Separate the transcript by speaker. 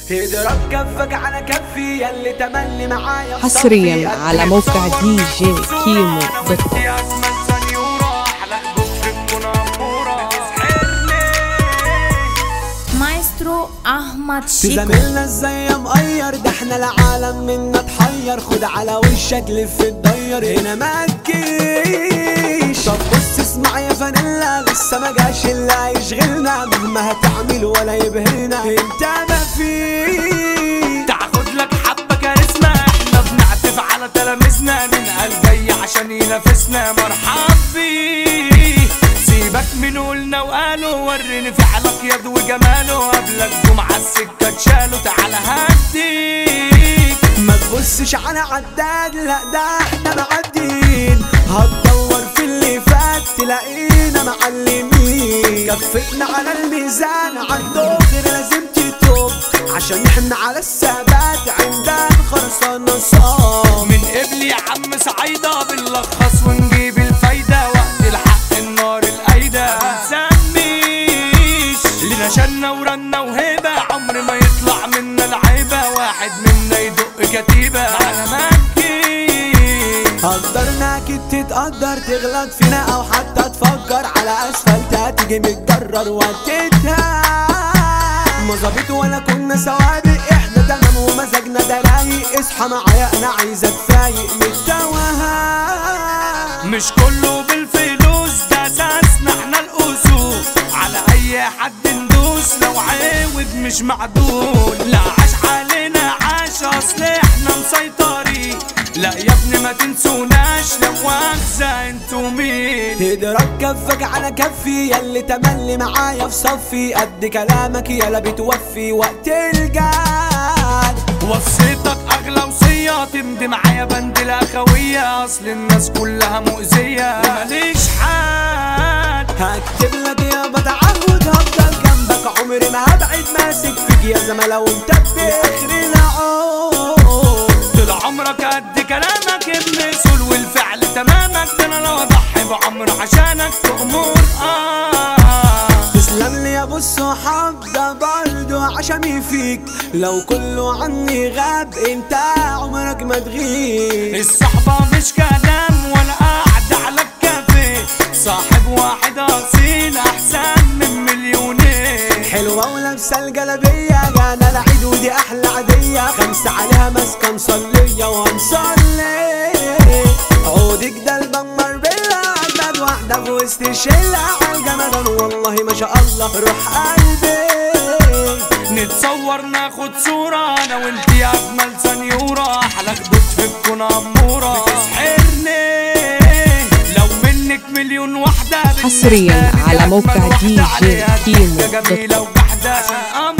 Speaker 1: اضرب كفك على كفي ياللي تملي معايا في
Speaker 2: حصريا
Speaker 1: صفي
Speaker 2: على
Speaker 1: قد
Speaker 2: موقع
Speaker 1: الصوت.
Speaker 2: دي جي كيمو دوت كوم.
Speaker 3: يا اسمن سنيورة احلى خدود في المنامورة تسحرني
Speaker 4: مايسترو احمد شيكو
Speaker 1: تزاملنا ازاي مقير ده احنا العالم منا اتحير خد على وشك لف الدير هنا ما تجيش طب بص اسمع يا فانيلا لسه ما جاش اللي هيشغلنا مهما هتعمل ولا يبهرنا انت ما فيش
Speaker 3: تاخد لك حبة كاريزما احنا بنعتف على تلاميذنا ننقل جاي عشان ينافسنا مرحب بيه سيبك من قولنا وقالوا وريني فعلك يد وجماله قبلك جمعة السكة تشاله تعالى هديك
Speaker 1: ما تبصش على عداد لا ده احنا معدين هتدور في اللي فات تلاقينا معلمين كفتنا على الميزان عنده غير لازم تتوب عشان احنا على الثبات عندنا خرصانة صام
Speaker 3: من قبل يا عم سعيدة بنلخص ونجيب الفايدة وقت الحق النار الأيدة منسميش لنا شنا ورنا وهيبة عمر ما يطلع منا العيبة واحد منا يدق كتيبة على مكي
Speaker 1: قدرنا اكيد تتقدر تغلط فينا او حتى تفكر على اسفلت هتيجي متجرر وتتهان ما ظابط ولا كنا سوابق احنا تمام ومزاجنا ده رايق اصحى معايا انا عايزك فايق متوهان
Speaker 3: مش كله بالفلوس ده اساسنا احنا الاصول على اي حد ندوس لو عاود مش معدول لا عاش علينا عاش اصل احنا مسيطرين لا يا ابني ما تنسوناش لو واخزة انتوا مين
Speaker 1: اضرب كفك على كفي ياللي تملي معايا في صفي قد كلامك يالا بتوفي وقت الجاد
Speaker 3: وصيتك اغلى وصية تمضي معايا بند الاخوية اصل الناس كلها مؤذية ماليش حد
Speaker 1: هكتب لك يابا تعود هفضل جنبك عمري ما هبعد ماسك فيك يا زملاء وانت باخر العمر
Speaker 3: طول عمرك قد كلامك ابن سول والفعل تمامك ده انا لو اضحي بعمر عشانك تأمر اه
Speaker 1: تسلم لي يا ابو الصحاب ده برضه عشمي فيك لو كله عني غاب انت عمرك ما تغيب
Speaker 3: الصحبة مش كلام ولا قاعد على الكافيه صاحب واحد اصيل احسن من مليونين
Speaker 1: حلوة ولابسة الجلابية جانا العيد ودي أحلى عادية خمسة عليها ماسكة مصلية وهنصلي عودك ده البمر بالله عدد واحدة في وسط الشلة عالجمدان والله ما شاء الله روح قلبي
Speaker 3: نتصور ناخد صورة انا وانت يا اجمل سنيورة احلى خدود في الكون امورة بتسحرني لو منك مليون واحدة
Speaker 2: حصرياً
Speaker 3: بالنسبة لي
Speaker 2: على
Speaker 3: أجمل
Speaker 2: موقع
Speaker 3: واحدة
Speaker 2: دي جي
Speaker 3: عليها
Speaker 2: كيمو
Speaker 3: ضحكة جميلة
Speaker 2: دوت
Speaker 3: وجحدة عشان